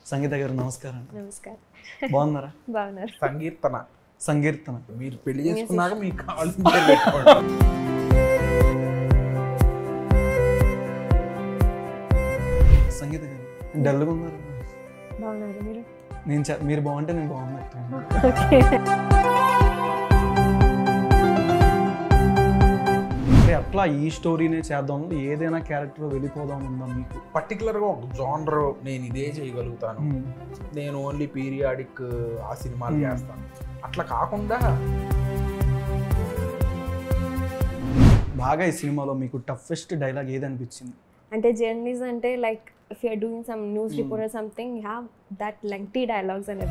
సంగీత గారు నమస్కారం అండి నమస్కారం బాగున్నారా బాగున్నారు సంకీర్తన సంకీర్తన మీరు పెళ్లి చేసుకున్నాక మీకు కావాల్సిన పేరు పెట్టుకోండి సంగీత గారు డల్గా ఉన్నారు బాగున్నారు మీరు నేను చె- మీరు బాగుంటే నేను బాగున్నట్టు ఓకే అంటే అట్లా ఈ స్టోరీనే చేద్దాం ఏదైనా క్యారెక్టర్ వెళ్ళిపోదాం ఉందా మీకు పర్టికులర్ గా ఒక జానర్ నేను ఇదే చేయగలుగుతాను మ్మ్. నేను ఓన్లీ పీరియాడిక్ ఆ సినిమాలు Hmm. చేస్తాను అట్లా కాకుండా బాగా ఈ సినిమాలో మీకు టఫెస్ట్ డైలాగ్ ఏది అనిపించింది అంటే జర్నీస్ అంటే like if you're doing some news report or something you have that lengthy dialogues and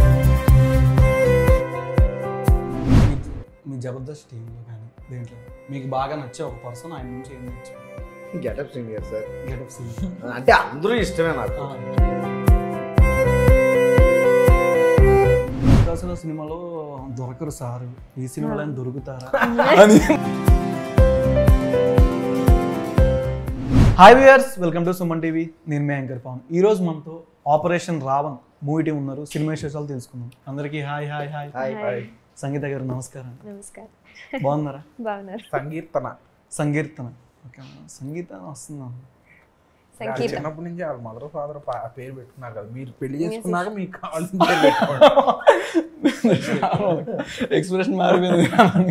మీ- మీ జబర్దస్త్ టీంలో కానీ దేంట్లో మీకు బాగా నచ్చే ఒక పర్సన్ ఆయన నుంచి ఏం నచ్చింది getup singer sir getup scene అంటే అందరూ ఇష్టమే నాకు అసలు సినిమాలో దొరకరు సారు ఈ సినిమాలో ఆయన దొరుకుతారా అని hi viewers welcome to Suman TV నేను మీ యాంకర్ పవన్ ఈ రోజు మనతో ఆపరేషన్ రావణ్ మూవీ టీం ఉన్నారు సినిమా విశేషాలు తెలుసుకుందాం అందరికీ hi hi hi hi Sangeetha garu నమస్కారం నమస్కారం బాగున్నారా బాగున్నారు సంకీర్తన సంకీర్తన ఓకే సంగీతం వస్తుందా సంగీతం చిన్నప్పటి నుంచి వాళ్ళ మదర్ ఫాదర్ పేరు పెట్టుకున్నారు కదా మీరు పెళ్లి చేసుకున్నాక మీకు కావాల్సిన పేరు పెట్టుకోండి ఎక్స్ప్రెషన్ మారిపోయింది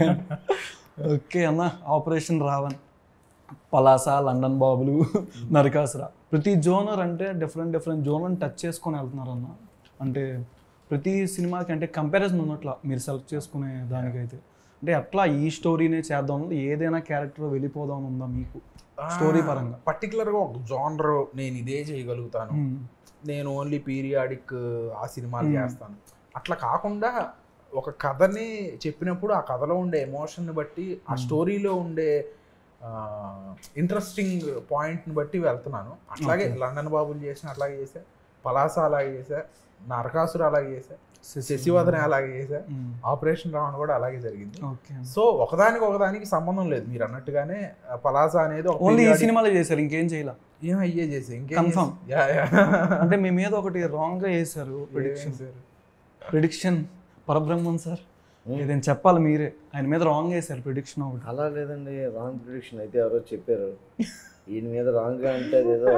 ఓకే అన్న ఆపరేషన్ రావణ్ పలాస లండన్ బాబులు నరకాసుర ప్రతి జోనర్ అంటే డిఫరెంట్ డిఫరెంట్ జోనర్ని టచ్ చేసుకొని వెళ్తున్నారు అన్న అంటే ప్రతి సినిమాకి అంటే కంపారిజన్ ఉన్నట్ల మీరు సెలెక్ట్ చేసుకునే దానికైతే అంటే అట్లా ఈ స్టోరీనే చేద్దాం ఏదైనా క్యారెక్టర్ వెళ్ళిపోదాం ఉందా మీకు స్టోరీ పరంగా పర్టికులర్ గా ఒక జానర్ నేను ఇదే చేయగలుగుతాను మ్మ్. నేను ఓన్లీ పీరియాడిక్ ఆ సినిమాలు Hmm. చేస్తాను అట్లా కాకుండా ఒక కథని చెప్పినప్పుడు ఆ కథలో ఉండే ఎమోషన్ బట్టి ఆ స్టోరీలో ఉండే ఇంట్రెస్టింగ్ పాయింట్ని బట్టి వెళ్తున్నాను అట్లాగే Okay. లండన్ బాబులు చేసిన అట్లాగే చేశా పలాస అలాగే చేశా నరకాసుర అలాగే చేశా శశి- శశివదన అలాగే చేశా మ్మ్. ఆపరేషన్ రావణ్ కూడా అలాగే జరిగింది ఓకే సో ఒకదానికి ఒకదానికి సంబంధం లేదు మీరు అన్నట్టుగానే ఆ పలాస అనేది ఒక ఓన్లీ ఈ periodic- సినిమాలో చేశారు ఇంకేం చేయాల ఏం అయ్యే చేసి ఇంకేం Confirm. చేసి- యా, యా. అంటే మీ మీద ఒకటి రాంగ్ గా వేశారు ప్రిడిక్షన్ ఏం చేశారు? ప్రిడిక్షన్ పరబ్రహ్మన్ సార్ ఏదైనా చెప్పాలి మీరే ఆయన మీద రాంగ్ వేశారు ప్రిడిక్షన్ ఒకటి అలా లేదండి రాంగ్ ప్రిడిక్షన్ అయితే ఎవరో చెప్పారు ఈయన మీద రాంగ్ గా అంటే అదేదో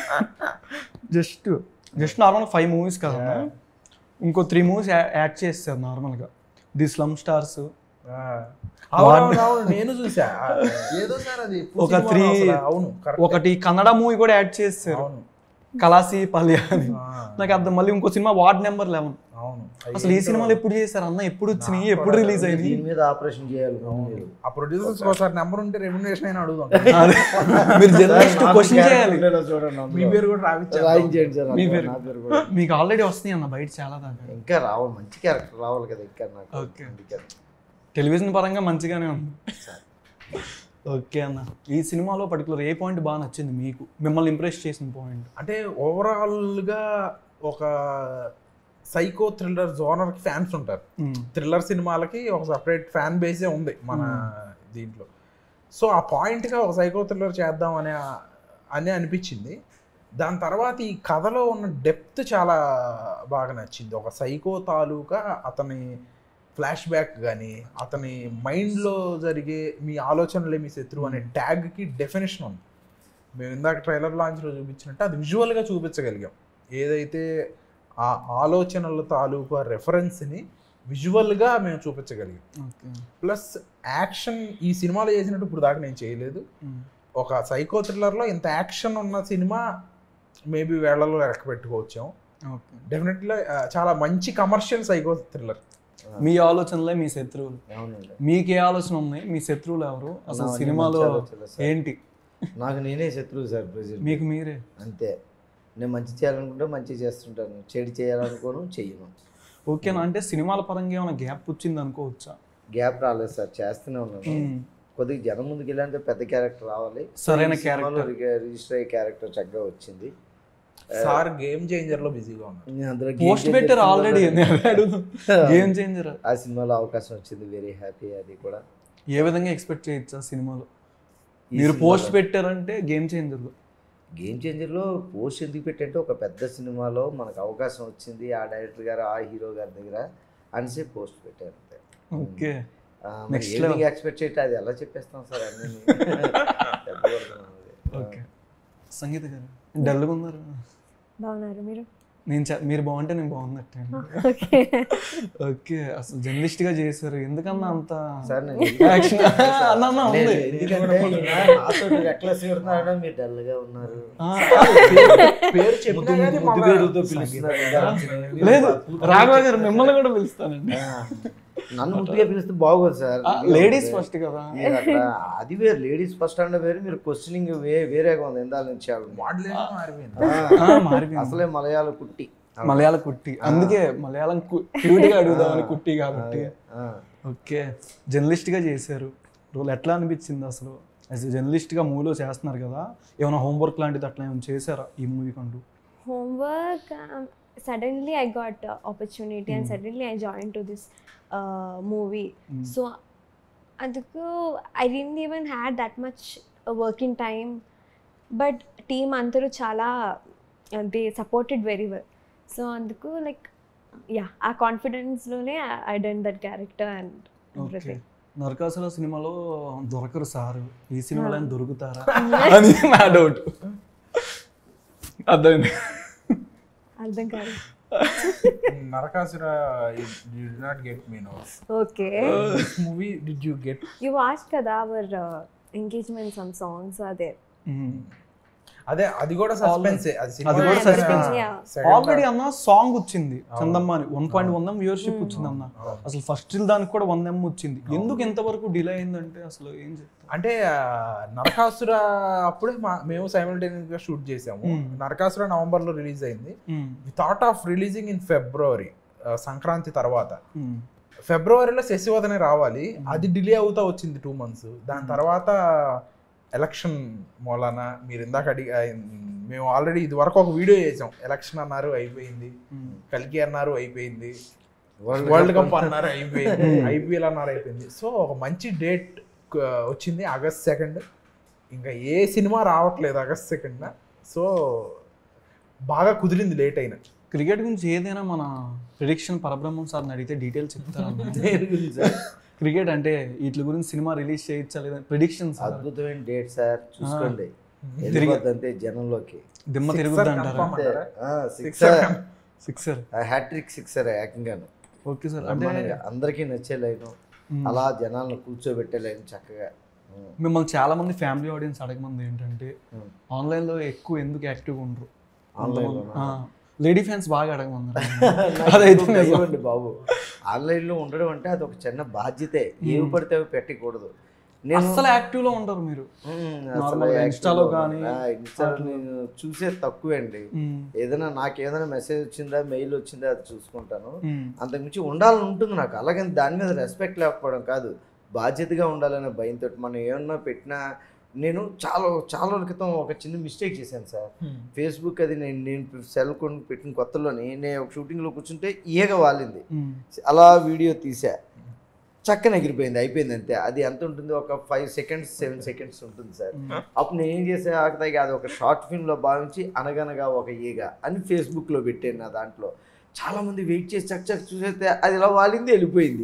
just just normal five movies కదా ఇంకో త్రీ మూవీస్ యాడ్ చేస్తారు నార్మల్గా ది స్లమ్ స్టార్స్ ఆ. అవును, అవును, నేను చూసా ఆ, ఏదో సార్ అది ఎప్పుడు ఒక సినిమాలో three- అసలు, అవును correct. ఒకటి కన్నడ మూవీ కూడా యాడ్ చేస్తారు అవును కలాసి పల్లి అని ఆ, నాకు అర్థం మళ్ళీ ఇంకో సినిమా వార్డ్ నెంబర్ లెవెన్ అవును అసలు ఈ సినిమాలు ఎప్పుడు చేశారు అన్న ఎప్పుడు వచ్చినాయి ఎప్పుడు రిలీజ్ అయింది దీని మీద ఆపరేషన్ చేయాలి మీరు ఆ ప్రొడ్యూసర్స్ ఒకసారి నెంబర్ ఉంటే రెమ్యునేషన్ అయినా అడుగుదాం అదే. మీరు జర్నలిస్ట్ నాకు క్వశ్చన్ character చేయాలి ఉండేలా చూడండి మీ అందులో. పేరు కూడా రావిచ్చారు రాయించేయండి సార్ మీ అందులో పేరు. నా పేరు కూడా మీకు ఆల్రెడీ వస్తున్నాయి అన్న బయట చాలా దాకా ఇంకా రావాలి మంచి క్యారెక్టర్ రావాలి కదా ఇంకా నాకు Okay. అందుకని. టెలివిజన్ పరంగా మంచిగానే ఉంది ఓకే అన్న ఈ సినిమాలో పర్టికులర్ ఏ పాయింట్ బాగా నచ్చింది మీకు మిమ్మల్ని ఇంప్రెస్ చేసిన పాయింట్ అంటే ఓవరాల్ గా ఒక సైకో థ్రిల్లర్ జోనర్ కి ఫ్యాన్స్ ఉంటారు థ్రిల్లర్ సినిమాలకి ఒక సపరేట్ ఫ్యాన్ బేసే ఉంది మన దీంట్లో సో ఆ పాయింట్గా ఒక సైకో థ్రిల్లర్ చేద్దాం అనే అని అనిపించింది దాని తర్వాత ఈ కథలో ఉన్న డెప్త్ చాలా బాగా నచ్చింది ఒక సైకో తాలూకా అతని ఫ్లాష్ బ్యాక్ కానీ అతని మైండ్లో జరిగే మీ ఆలోచనలే మీ శత్రువు అనే ట్యాగ్కి డెఫినేషన్ ఉంది మేము ఇందాక ట్రైలర్ లాంచ్లో చూపించినట్టు అది విజువల్గా చూపించగలిగాం ఏదైతే ఆ ఆలోచనల తాలూకా రెఫరెన్స్ని విజువల్గా మేము చూపించగలిగాం ఓకే ప్లస్ యాక్షన్ ఈ సినిమాలో చేసినట్టు ఇప్పుడు దాకా నేను చేయలేదు ఒక సైకో థ్రిల్లర్లో ఇంత యాక్షన్ ఉన్న సినిమా మేబీ వేళ్లలో లెక్క పెట్టుకోవచ్చాము ఓకే డెఫినెట్లీ చాలా మంచి కమర్షియల్ సైకో థ్రిల్లర్ మీ ఆలోచనలే మీ శత్రువులు అవునండి మీకు ఏ ఆలోచన ఉన్నాయి మీ శత్రువులు ఎవరు అసలు నాకు సినిమాలో మంచి ఆలోచనలు సార్. ఏంటి నాకు నేనే శత్రువు సార్ ప్రెసిడెంట్ మీకు మీరే అంతే నేను మంచి చేయాలనుకుంటే మంచి చేస్తుంటాను చెడు చేయాలనుకోను చెయ్యను ఓకేనా అంటే సినిమాల పరంగా ఏమైనా గ్యాప్ వచ్చింది అనుకోవచ్చా గ్యాప్ రాలేదు సార్ చేస్తూనే ఉన్నాను కొద్దిగా జనం ముందుకు వెళ్ళాలంటే పెద్ద క్యారెక్టర్ రావాలి సరైన ఈ సినిమాలో character. రిగ- రిజిస్టర్ అయ్యే క్యారెక్టర్ చక్కగా వచ్చింది సార్ గేమ్ చేంజర్లో బిజీగా ఉన్నారు నేను అందులో game పోస్ట్ changer పెట్టారు ఆల్రెడీ సినిమాలో- గేమ్ చేంజర్ ఆ సినిమాలో అవకాశం వచ్చింది వెరీ హ్యాపీ అది కూడా ఏ విధంగా ఎక్స్పెక్ట్ చేయొచ్చు ఆ సినిమాలో ఈ మీరు సినిమాలో- పోస్ట్ పెట్టారంటే గేమ్ చేంజర్ గేమ్ చేంజర్లో పోస్ట్ ఎందుకు పెట్టంటే ఒక పెద్ద సినిమాలో మనకు అవకాశం వచ్చింది ఆ డైరెక్టర్ గారు ఆ హీరో గారి దగ్గర అనేసి పోస్ట్ పెట్టారు అంతే okay Next next level. Expect చేయటం అది ఎలా చెప్పేస్తాం సార్ అన్నీ ఓకే సంగీత గారు డల్గా ఉన్నారు బాగున్నారు మీరు నేను చ- మీరు బాగుంటే నేను బాగున్నట్టే ఓకే ఓకే అసలు జర్నలిస్ట్ గా చేశారు ఎందుకన్నా అంత సార్ నేను యాక్షన్ అన్న అన్న ఉంది లేదు, ఎందుకంటే ఈయన నాతో రెక్లెస్ ఉన్నాడు మీరు డల్ గా ఉన్నారు ఆ, పేరు చెప్పినా ముద్దు కానీ ముద్దు మళ్ళా పేరుతో పిలుస్తున్నారు లేదు రాఘవ గారు మిమ్మల్ని కూడా పిలుస్తానండి ఆ, నన్ను ముద్దుగా పిలిస్తే బాగోదు సార్ లేడీస్ ఫస్ట్ కదా మీరు అట్లా అది వేరు లేడీస్ ఫస్ట్ అంటే వేరు మీరు క్వశ్చనింగ్ వే వేరేగా ఉంది ఎందాల నుంచి ఆవిడ. మోడలేమో మారిపోయింది ఆ, మారిపోయింది అసలే మలయాళ కుట్టి మలయాళ కుట్టి అందుకే మలయాళం క్యూట్ గా అడుగుదామని కుట్టి కాబట్టి ఆ. ఓకే జర్నలిస్ట్ గా చేశారు రోల్ ఎట్లా అనిపించింది అసలు యాజ్ జర్నలిస్ట్ గా మూవీలో చేస్తున్నారు కదా ఏమైనా హోంవర్క్ లాంటిది అట్లా ఏమైనా చేశారా ఈ మూవీ కంటూ homework um, suddenly i got uh, opportunity and suddenly i joined to this uh, movie Mm. so అందుకు I didn't even had that much uh, working time but team అందరూ చాలా they supported very well so అందుకు like ya ఆ కాన్ఫిడెన్స్లోనే I done that character and okay everything Narakasura సినిమాలో దొరకరు sir ఈ సినిమాలో ఆయన దొరుకుతారా అని నా డౌట్ అర్థమైంది అర్థం కాదు నరకాసుర డి not get me no okay movie did you get you watch కదా అవర్ ఎంగేజ్మెంట్ సమ్ సాంగ్స్ అదే అదే అది కూడా సస్పెన్స్ అది అది కూడా Yeah, suspense. yeah. ఆల్రెడీ అన్న సాంగ్ వచ్చింది చందమ్మ అని one point one M viewership వచ్చింది అన్న అసలు ఫస్ట్ దానికి కూడా వన్ ఎం వచ్చింది ఎందుకు ఇంతవరకు డిలే అయిందంటే అసలు ఏం చెప్తారు అంటే ఆ, నరకాసుర అప్పుడే మా- మేము సైమల్టేనియస్ గా షూట్ చేసాము Hmm. నరకాసుర నవంబర్ లో రిలీజ్ అయింది um, we thought of releasing in February Sankranti తర్వాత ఉమ్, ఫిబ్రవరిలో శశివదనే రావాలి అది డిలే అవుతా వచ్చింది టూ మంత్స్ దాని తర్వాత ఎలక్షన్ మూలాన మీరు ఇందాక అడిగి ఆ, మేము ఆల్రెడీ ఇది వరకు ఒక వీడియో చేసాం ఎలక్షన్ అన్నారు అయిపోయింది ఉమ్. కల్కి అన్నారు అయిపోయింది World వరల్డ్ Cup కప్ అన్నారు అయిపోయింది ఐపీఎల్ అన్నారు అయిపోయింది సో ఒక మంచి డేట్ వచ్చింది ఆగస్ట్ సెకండ్ ఇంకా ఏ సినిమా రావట్లేదు ఆగస్ట్ సెకండ్ సో బాగా కుదిరింది లేట్ అయిన క్రికెట్ గురించి ఏదైనా మన ప్రిడిక్షన్ పరబ్రహ్మం సార్ని అడిగితే డీటెయిల్స్ చెప్తారు దేని గురించి సార్? క్రికెట్ అంటే వీటి గురించి సినిమా రిలీజ్ చేయొచ్చా లేదా ప్రిడిక్షన్ సార్ అద్భుతమైన డేట్ సార్ చూసుకోండి తిరిగి- వెళ్ళిపోద్ది అంతే జనంలోకి దిమ్మ Sixer తిరుగుద్ది confirm అంటారా అంటారా? సిక్సర్ సిక్సర్ హ్యాట్రిక్ సిక్సర్ ఏకంగాను ఓకే సార్ అంటే బ్రహ్మాండంగా. అందరికీ నచ్చే లైను మ్మ్. అలా జనాలను కూర్చోబెట్టే లైన్ చక్కగా మ్మ్. మిమ్మల్ని చాలా మంది ఫ్యామిలీ ఆడియన్స్ అడగమంది ఏంటంటే మ్మ్. ఆన్లైన్ లో ఎక్కువ ఎందుకు యాక్టివ్ ఉండరు Online లోనా? లేడీ ఫ్యాన్స్ బాగా అడగమన్నారు నాకు అదైతే ఇంకొక నిజం. ఇవ్వండి బాబు ఆన్లైన్లో ఉండడం అంటే అది ఒక చిన్న బాధ్యతే ఏవి పడితే అవి పెట్టకూడదు నేను అస్సలు యాక్టివ్ లో ఉంటారు మీరు మ్మ్, Normal అసలు గా యాక్టివ్గా ఇన్స్టాలో ఉన్నా. కానీ ఆ, ఇన్స్టాలో నేను చూసేది తక్కువే అండి మ్మ్. ఏదైనా నాకు ఏదైనా మెసేజ్ వచ్చిందా మెయిల్ వచ్చిందా అది చూసుకుంటాను మ్మ్. అంతకుమించి ఉండాలని ఉంటుంది నాకు అలాగని దాని మీద రెస్పెక్ట్ లేకపోవడం కాదు బాధ్యతగా ఉండాలనే భయంతో మనం ఏమన్నా పెట్టినా నేను చాలా చాలా రోజుల క్రితం ఒక చిన్న మిస్టేక్ చేశాను సార్ ఫేస్బుక్ అది నేను నేను సెల్ కొని పెట్టిన కొత్తలోని నేను ఒక షూటింగ్లో కూర్చుంటే ఈగ వాలింది మ్మ్. అలా వీడియో తీసా చక్కన ఎగిరిపోయింది అయిపోయింది అంతే అది ఎంత ఉంటుంది ఒక ఫైవ్ సెకండ్స్ సెవెన్ సెకండ్స్ ఉంటుంది సార్ అప్పుడు నేను ఏం చేసా ఆకతాయి అది ఒక షార్ట్ ఫిల్మ్లో భావించి అనగనగా ఒక ఈగ అని ఫేస్బుక్లో పెట్టాను నా దాంట్లో చాలామంది వెయిట్ చేసి చక్ చక్ చూసేస్తే అది ఇలా వాలింది వెళ్ళిపోయింది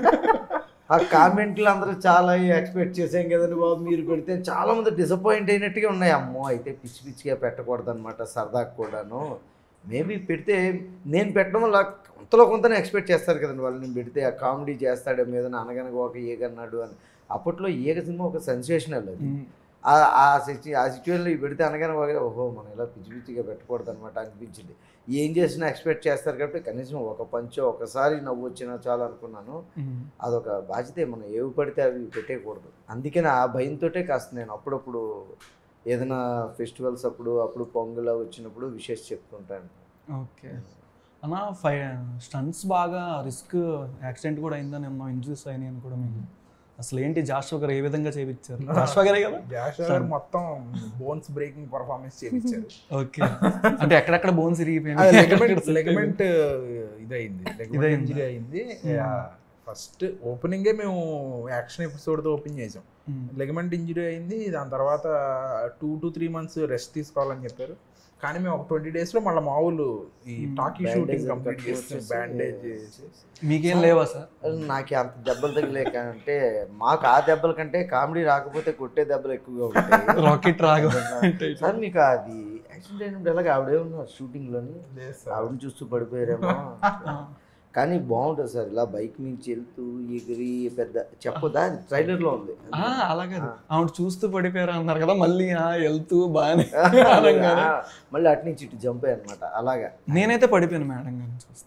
ఆ కామెంట్లు అందరూ చాలా ఎక్స్పెక్ట్ చేసాం కదండి బాబు మీరు పెడితే చాలా మంది డిసప్పాయింట్ అయినట్టుగా ఉన్నాయి అమ్మో అయితే పిచ్చి పిచ్చిగా పెట్టకూడదు అనమాట సరదాకు కూడాను మేబీ పెడితే నేను పెట్టడం వల్ల కొంతలో కొంతనే ఎక్స్పెక్ట్ చేస్తారు కదండి వాళ్ళు నేను పెడితే ఆ కామెడీ చేస్తాడు మీద అనగనగా ఒక ఈగ అన్నాడు అని అప్పట్లో ఈగ సినిమా ఒక సెన్సేషనల్ అది మ్మ్. ఆ- ఆ సిచ్యు ఆ సిచ్యువేషన్లో ఇవి పెడితే అనగానే ఒక ఓహో మనం ఇలా పిచ్చి పిచ్చిగా పెట్టకూడదు అనమాట అనిపించింది ఏం చేసినా ఎక్స్పెక్ట్ చేస్తారు కాబట్టి కనీసం ఒక పంచో ఒకసారి నవ్వు వచ్చినా చాలు అనుకున్నాను మ్మ్. అదొక బాధ్యత మనం ఏవి పడితే అవి పెట్టేయకూడదు అందుకని ఆ భయంతోటే కాస్త నేను అప్పుడప్పుడు ఏదైనా ఫెస్టివల్స్ అప్పుడు అప్పుడు పొంగుల వచ్చినప్పుడు విషెస్ చెప్తుంటాను ఓకే అన్న ఫై స్టంట్స్ బాగా రిస్క్ యాక్సిడెంట్ కూడా అయిందని అన్నా ఇంజూరీస్ అయినాయి అని కూడా మేము అసలు ఏంటి జాషువా గారు ఏ విధంగా చేయించారు జాషువా గారే కదా జాషువా గారు మొత్తం బోన్స్ బ్రేకింగ్ పర్ఫార్మెన్స్ చేయించారు ఓకే అంటే ఎక్కడెక్కడ బోన్స్ లెగమెంట్ ఇరిగిపోయినాయి లెగమెంట్ ఇదైంది లెగమెంట్ ఇదైంది. ఇంజరీ అయింది ఫస్ట్ ఓపెనింగే మేము యాక్షన్ ఎపిసోడ్తో ఓపెన్ చేసాం లెగమెంట్ ఇంజరీ అయింది దాని తర్వాత two to three months rest తీసుకోవాలని చెప్పారు కానీ మేము ఒక ట్వంటీ డేస్ లో మళ్ళీ మామూలు ఈ టాకీ షూటింగ్ కంప్లీట్ చేస్తాం బ్యాండేజ్ మీకేం లేవా సార్ నాకు అంత దెబ్బలు తగిలేక అంటే మాకు ఆ దెబ్బల కంటే కామెడీ రాకపోతే కొట్టే దెబ్బలు ఎక్కువగా ఉంటాయి రాకెట్ రాగా సార్ మీకు అది యాక్సిడెంట్ అయినప్పుడు ఎలాగ ఆవిడే ఉన్నారు షూటింగ్ లోని ఆవిడని చూస్తూ పడిపోయారేమో కానీ బాగుంటుంది సార్ ఇలా బైక్ నుంచి వెళ్తూ ఎగిరి పెద్ద చెప్పదా ట్రైలర్ లో ఉంది అలాగే ఆవిడ చూస్తూ పడిపోయారు అన్నారు కదా మళ్ళీ ఆ, వెళ్తూ బాగానే ఆ, మళ్ళీ అటు నుంచి ఇటు జంప్ అనమాట అలాగా నేనైతే పడిపోయాను మేడం గారిని చూస్తా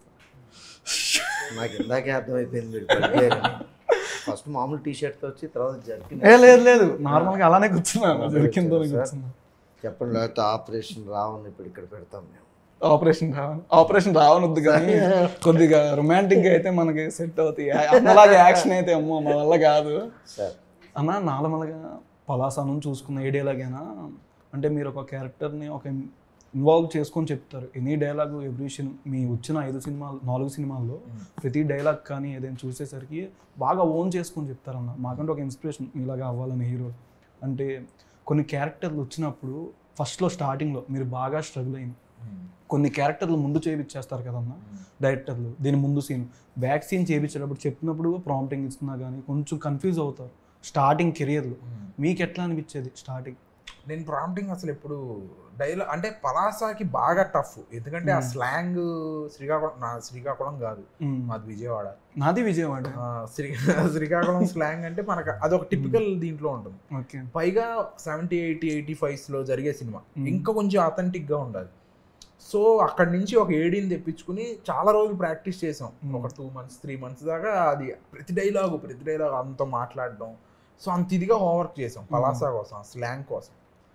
నాకు ఇందాకే అర్థమైపోయింది మీరు పడిపోయారని ఫస్ట్ మామూలు టీ షర్ట్ వచ్చి తర్వాత జర్కిన్ ఏ లేదు లేదు నార్మల్ గా అలానే కూర్చున్నాను దొరికిందో కూర్చున్నా చెప్పండి లేకపోతే ఆపరేషన్ రావని ఇప్పుడు ఇక్కడ పెడతాం మేము ఆపరేషన్ రావని ఆపరేషన్ రావనొద్దు కానీ కొద్దిగా రొమాంటిక్ గా అయితే మనకి సెట్ అవుతాయి అలాగే యాక్షన్ అయితే అమ్మో మా వల్ల కాదు సార్ అన్న నార్మల్గా పలాసాను చూసుకున్న ఏ డైలాగైనా అంటే మీరు ఒక క్యారెక్టర్ని ఒక ఇన్వాల్వ్ చేసుకొని చెప్తారు ఎనీ డైలాగ్ ఎవ్రీ సినిమా మీ వచ్చిన ఐదు సినిమాలు నాలుగు సినిమాల్లో ప్రతి డైలాగ్ కానీ ఏదైనా చూసేసరికి బాగా ఓన్ చేసుకొని చెప్తారన్న మాకంటే ఒక ఇన్స్పిరేషన్ ఇలాగా అవ్వాలని హీరో అంటే కొన్ని క్యారెక్టర్లు వచ్చినప్పుడు ఫస్ట్లో స్టార్టింగ్లో మీరు బాగా స్ట్రగుల్ అయింది కొన్ని క్యారెక్టర్లు ముందు చేయించేస్తారు కదన్న డైరెక్టర్లు దీని ముందు సీన్ బ్యాక్ సీన్ చేయించేటప్పుడు చెప్పినప్పుడు ప్రాంప్టింగ్ ఇస్తున్నా కానీ కొంచెం కన్ఫ్యూజ్ అవుతారు స్టార్టింగ్ కెరియర్లో మీకు ఎట్లా అనిపించేది స్టార్టింగ్ నేను ప్రాంప్టింగ్ అసలు ఎప్పుడు డైలాగ్ అంటే పలాసాకి బాగా టఫ్ ఎందుకంటే ఆ స్లాంగ్ శ్రీకాకుళం నా శ్రీకాకుళం కాదు మాది విజయవాడ నాది విజయవాడ ఆ, శ్రీ శ్రీకాకుళం స్లాంగ్ అంటే మనకు అదొక టిపికల్ దీంట్లో ఉంటుంది ఓకే పైగా సెవెంటీ ఎయిటీ ఎయిటీ లో జరిగే సినిమా ఇంకా కొంచెం authentic గా ఉండాలి సో అక్కడి నుంచి ఒక ఏడీని తెప్పించుకుని చాలా రోజులు ప్రాక్టీస్ చేసాం ఒక టూ మంత్స్ త్రీ మంత్స్ దాకా అది ప్రతి డైలాగు ప్రతి డైలాగ్ అంత మాట్లాడడం సో అంత ఇదిగా హోంవర్క్ చేసాం పలాసా కోసం స్లాంగ్ కోసం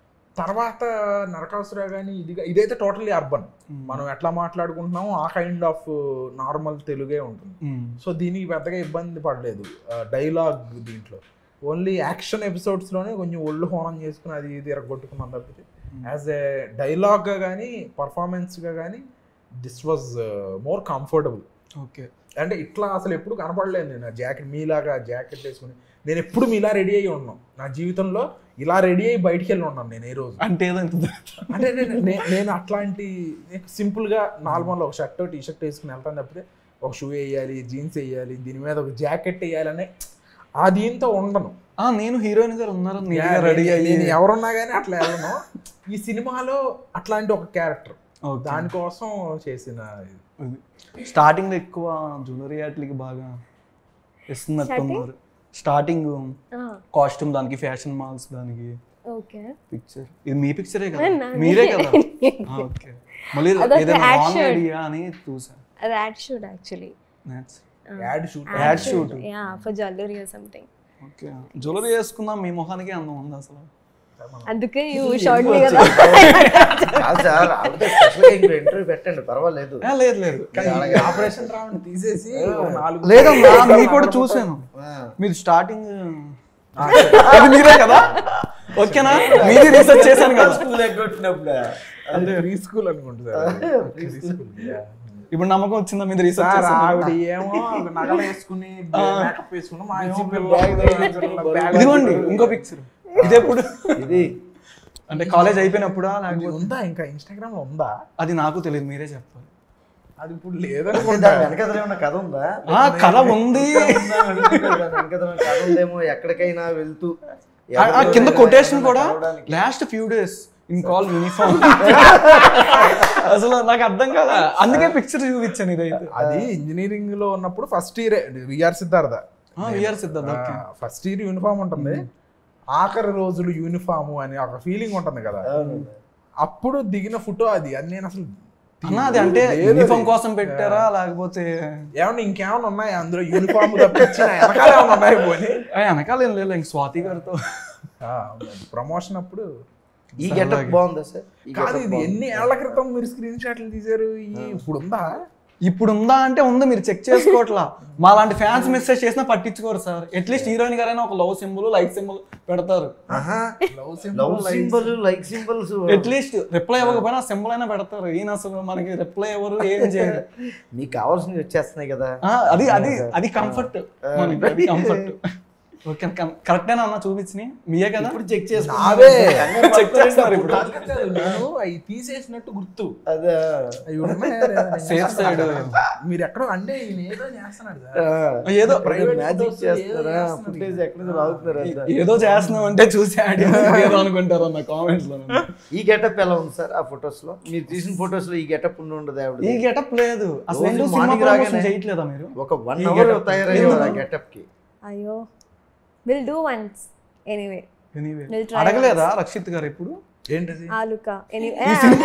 తర్వాత నరకాసురా కానీ ఇదిగా ఇదైతే టోటలీ అర్బన్ మనం ఎట్లా మాట్లాడుకుంటున్నామో ఆ కైండ్ ఆఫ్ నార్మల్ తెలుగే ఉంటుంది సో దీనికి పెద్దగా ఇబ్బంది పడలేదు డైలాగ్ దీంట్లో ఓన్లీ యాక్షన్ ఎపిసోడ్స్లోనే కొంచెం ఒళ్ళు హోనం చేసుకుని అది ఇది ఎరగొట్టుకున్నాం తప్పితే యాజ్ ఏ డైలాగ్గా కానీ పర్ఫార్మెన్స్గా కానీ this was more comfortable okay అంటే ఇట్లా అసలు ఎప్పుడు కనపడలేదు నేను జాకెట్ మీలాగా జాకెట్ వేసుకుని నేను ఎప్పుడు మీలా రెడీ అయ్యి ఉన్నాను నా జీవితంలో ఇలా రెడీ అయ్యి బయటికి వెళ్ళి ఉన్నాను నేను ఏ రోజు అంటే ఏదంటే అంటే నేను నే- నేను అట్లాంటి సింపుల్గా నార్మల్ ఒక షర్ట్ టీ షర్ట్ వేసుకుని వెళ్తాను తప్పితే ఒక షూ వేయాలి జీన్స్ వేయాలి దీని మీద ఒక జాకెట్ వేయాలని ఆ దీంతో ఉండను ఆ నేను హీరోయిన్ గారు ఉన్నారు నీట్గా రెడీ నేను- అయ్యి నేను ఎవరున్నా కానీ అట్లా వెళ్ళను ఈ సినిమాలో అట్లాంటి ఒక క్యారెక్టర్ Okay. దానికోసం చేసిన ఇది. స్టార్టింగ్ లో ఎక్కువ జ్యువెలరీ ఆటలకి బాగా ఇస్తున్నట్టున్నారు స్టార్టింగ్ కాస్ట్యూమ్ దానికి ఫ్యాషన్ మాల్స్ దానికి ఓకే పిక్చర్ ఇది మీ పిక్చరే కదా నాది. మీరే కదా ఓకే మళ్ళీ అదొక ఏదైనా ad రాంగ్ shoot. ఐడియా అని చూసా అది ad shoot actually That's- ad shoot Ad shoot. Ya for jewellery or something okay jewellery వేసుకుందాం మీ మొహానికి అందం ఉంది అసలు అందుకే యూ షార్ట్ మీ కదా కాదు సార్ ఆవిడతో స్పెషల్గా ఇంకో ఇంటర్వ్యూ పెట్టండి పర్వాలేదు ఏ, లేదు లేదు ఆపరేషన్ రావణ్ తీసేసి ఒక నాలుగు లేదమ్మా మీ కూడా చూసాను ఆ, మీరు స్టార్టింగ్ అది మీరే కదా ఓకేనా మీది రీసెర్చ్ చేశాను కదా స్కూల్ ఎగ్గొట్టినప్పుడు అంటే ప్రీ స్కూల్ అనుకుంటుంది ప్రీ స్కూల్ ఇప్పుడు నమ్మకం వచ్చిందా మీద రీసెర్చ్ సార్ చేశాను ఆవిడ ఏమో నగలు వేసుకుని మేకప్ వేసుకుని మా ఏమో బ్యాగ్ బ్యాగ్ ఇదిగోండి ఇంకో పిక్చర్ ఇది ఎప్పుడు ఇది అంటే కాలేజ్ అయిపోయినప్పుడా అది లేకపోతే ఉందా ఇంకా ఇన్స్టాగ్రామ్ లో ఉందా అది నాకు తెలియదు మీరే చెప్పాలి అది ఇప్పుడు అంటే లేదనుకుంటా దాని వెనకదల ఏమన్నా కథ ఉందా ఆ కథ ఉంది దాని వెనకదల కథ ఉందేమో ఎక్కడికైనా వెళ్తూ ఆ- ఆ కింద ఎవరినైనా కొటేషన్ ఏమైనా కూడా కలవడానికి. Last few days in call uniform అసలు నాకు అర్థం కదా అందుకే పిక్చర్ చూపించాను ఇదైతే అది ఇంజనీరింగ్ లో ఉన్నప్పుడు first year V R Siddhartha V R Siddhartha okay first year uniform ఉంటుంది ఆఖరి రోజులు యూనిఫామ్ అని ఒక ఫీలింగ్ ఉంటుంది కదా అవును. అప్పుడు దిగిన ఫోటో అది అది నేను అసలు అన్న అది అంటే లేదు యూనిఫామ్ అది. కోసం పెట్టారా లేకపోతే ఏమన్నా ఇంకేమైనా ఉన్నాయా అందులో యూనిఫామ్ తప్పించి నా వెనకాల ఏమైనా ఉన్నాయా పోనీ ఆ, వెనకాల ఏం లేదు ఇంక స్వాతి గారితో ప్రమోషన్ అప్పుడు ఈ గెటప్ బాగుందా సార్ ఈ కాదు getup ఇది బాగుందా? ఎన్ని ఏళ్ల క్రితం మీరు స్క్రీన్ షాట్లు తీశారు ఈ ఇప్పుడు ఉందా ఇప్పుడు ఉందా అంటే ఉంది మీరు చెక్ చేసుకోవట్లా మా లాంటి ఫ్యాన్స్ మెసేజ్ చేసినా పట్టించుకోరు సార్ అట్లీస్ట్ హీరోయిన్ గారైనా ఒక లవ్ సింబల్ లైక్ సింబల్ పెడతారు ఆహా love love symbol like symbols at least reply ఇవ్వకపోయినా సింబల్ అయినా పెడతారు ఈయన అసలు మనకి రిప్లై ఎవరు ఏం చేయరు మీకు కావాల్సినవి వచ్చేస్తున్నాయి కదా ఆ, అది అది అది కంఫర్ట్ మనకి అది కంఫర్ట్ ఓకే కరెక్టేనా అన్న చూపించినాయి మీయే కదా ఇప్పుడు చెక్ నావే. చెక్ చేస్తున్నారు ఇప్పుడు నేను అవి తీసేసినట్టు గుర్తు అదే అవి ఉన్నాయా లేదా? నేను Safe చేస్తాను side. కదా. మీరు ఎక్కడో అంటే ఈయన ఏదో చేస్తున్నాడు సార్. ఏదో Private మ్యాజిక్ photos ఏదో చేస్తారా చేస్తున్నారు. ఫుటేజ్ ఎక్కడ నుంచి లాగుతున్నారు అంతా. ఏదో చేస్తున్నాం అంటే చూసి ఆడియన్స్ ఏదో అనుకుంటారు అన్న కామెంట్స్ లో ఈ గెటప్ ఎలా ఉంది సార్ ఆ ఫొటోస్ లో మీరు తీసిన ఫొటోస్ లో ఈ గెటప్ ఉండి ఉండదు ఈ ఆవిడ గెటప్ లేదు అసలు రోజు ఎందుకు morning సినిమా రాగానే- ప్రమోషన్ చేయట్లేదా మీరు ఒక వన్ ఈ అవర్ getup. తయారయ్యేవారు ఆ ఎందుకు? గెటప్ కి అయ్యో will do once anyway Anyway, We'll try అడగలేదా రక్షిత్ గారు ఇప్పుడు ఏంటది ఆలుక ఎనీవే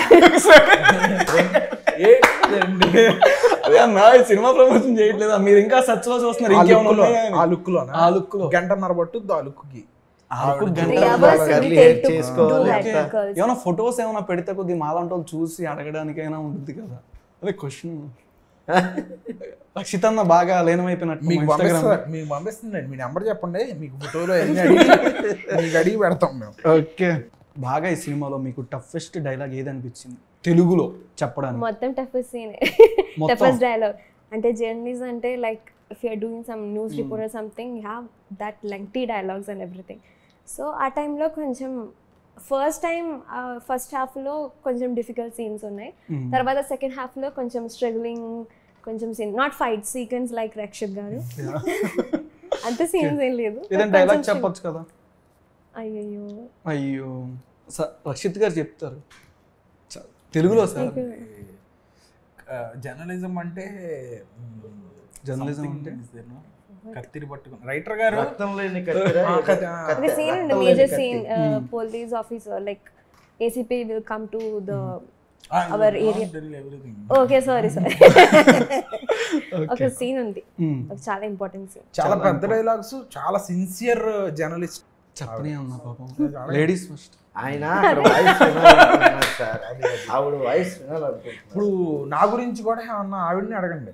ఏంటండి అదే అన్న ఈ సినిమా ప్రమోషన్ చేయట్లేదా మీరు ఇంకా సచ్ లో చూస్తున్నారు ఆ ఇంకేమైనా లుక్ లో ఉన్నాయా అని. ఆ లుక్ లో ఆ లుక్ లో గంటన్నర పట్టుద్ది ఆ లుక్ కి ఆ look ఆవిడ గంట Three సేపు hours పడుతుంది. will curly take hair to చేసుకోవాలి do that, ఓకే. girls. ఏమైనా ఫొటోస్ ఏమైనా పెడితే కొద్ది మాలాంటి వాళ్ళు చూసి అడగడానికైనా ఉంటుంది కదా అదే క్వశ్చన్ రక్షిత్ అన్న బాగా లేనమైపోయినట్టు మీకు ఇన్స్టాగ్రామ్ పంపిస్తా మీకు పంపిస్తుందండి మీ నెంబర్ చెప్పండి మీకు ఫోటోలో అన్ని అడిగి మీకు అడిగి పెడతాం మేము ఓకే బాగా ఈ సినిమాలో మీకు టఫెస్ట్ డైలాగ్ ఏది అనిపించింది తెలుగులో చెప్పడానికి మొత్తం టఫెస్ట్ సీన్ మొత్తం? టఫెస్ట్ డైలాగ్ అంటే జర్నలిస్ట్ అంటే like if you're doing some news report or something you have that lengthy dialogues and everything so ఆ టైంలో కొంచెం ఫస్ట్ టైం ఫస్ట్ హాఫ్లో కొంచెం డిఫికల్ట్ సీన్స్ ఉన్నాయి Hmm. తర్వాత సెకండ్ హాఫ్లో కొంచెం స్ట్రగ్లింగ్ కొంచెం scene not fight sequence like Rakshit garu అంత సీన్స్ ఏం లేదు ఏదైనా డైలాగ్ చెప్పొచ్చు కదా అయ్యో అయ్యో స- రక్షిత్ గారు చెప్తారు చ- తెలుగులో సార్ జర్నలిజం అంటే Journalism something అంటే? is there, no? కత్తిరి పట్టుకుని రైటర్ గారు రక్తం లేని కత్తిరా? ఆ, కత్తి- ఆ. కత్తి- ఒక సీన్ ఉంది రక్తం లేని మేజర్ కత్తి. Scene police officer like ACP will come to the ఆ, our you area. don't tell everything. Okay sorry sorry ఒక సీన్ ఉంది Hmm. ఒక చాలా ఇంపార్టెంట్ సీన్ చాలా పెద్ద డైలాగ్స్ చాలా సిన్సియర్ జర్నలిస్ట్ చెప్పని అన్న పాపం లేడీస్ ఫస్ట్ ఆయన అక్కడ వాయిస్ వినాలనుకుంటున్నారు సార్ ఆవిడ వాయిస్ వినాలనుకుంటున్నారు ఇప్పుడు నా గురించి కూడా ఏమన్నా ఆవిడని అడగండి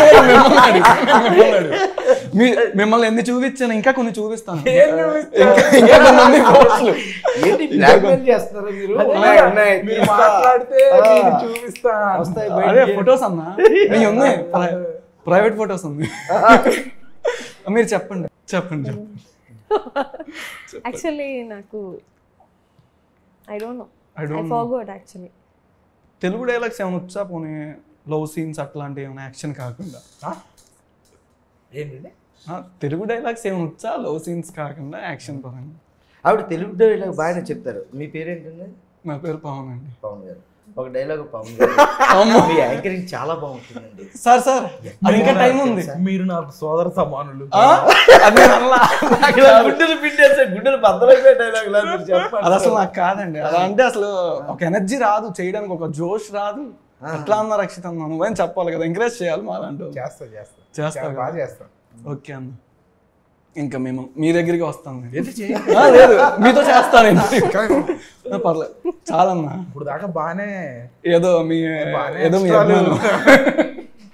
మిమ్మల్ని ఎన్ని చూపించాను ఇంకా కొన్ని చూపిస్తాను ఏం చూపిస్తారు? ఇంకా- ఇంకా కొన్ని ఉన్నాయి posts లు. ఏంటి బ్లాక్మెయిల్ చేస్తున్నారు మీరు ఉన్నాయి, ఉన్నాయి. మీరు తీస్తా. మాట్లాడితే ఆ, నేను చూపిస్తా వస్తాయి అదే బయటికి. ఫొటోస్ అన్నా మీ ఉన్నాయి ప్రైవేట్ ఫొటోస్ ఉంది మీరు చెప్పండి చెప్పండి చెప్పండి యాక్చువల్లీ నాకు I don't know I I don't know. Forgot actually Telugu dialogues ఏమైనా వచ్చా పోనీ లవ్ సీన్స్ అట్లాంటివి ఏమైనా యాక్షన్ కాకుండా ఆ? ఏంటండి ఆ, తెలుగు డైలాగ్స్ ఏమైనా వచ్చా లవ్ సీన్స్ కాకుండా యాక్షన్ పరంగా ఆవిడ తెలుగు డైలాగ్ బాగానే చెప్తారు మీ పేరేంటండి నా పేరు పవన్ అండి పవన్ గారు ఒక డైలాగ్ పవన్ గారు అమ్మో. మీ యాంకరింగ్ చాలా బాగుంటుందండి సార్ సార్ అది ఇంకా టైం ఉంది మీరు నాకు సోదర సమానులు ఆ? అది నేను అనలా. గుడ్డలు పిండేస్తే గుడ్డలు బద్దలైపోయే డైలాగ్ లా మీరు చెప్పండి అది అసలు నాకు కాదండి అలా అంటే అసలు ఒక ఎనర్జీ రాదు చేయడానికి ఒక జోష్ రాదు అట్లా అన్న రక్షిత అన్న నువ్వేం చెప్పాలి కదా ఎంకరేజ్ చేయాలి మా లాంటి చేస్తా చేస్తా చేస్తా చాలా బాగా చేస్తా ఓకే అన్న ఇంకా మేము మీ దగ్గరికి వస్తాం నేను. ఏంటి చేయి ఆ, లేదు మీతో చేస్తాను నేను. ఆ, పర్లేదు చాలన్నా ఇప్పుడు దాకా బాగానే ఏదో మీ బాగానే ఏదో మీ extra లు. అభిమానం.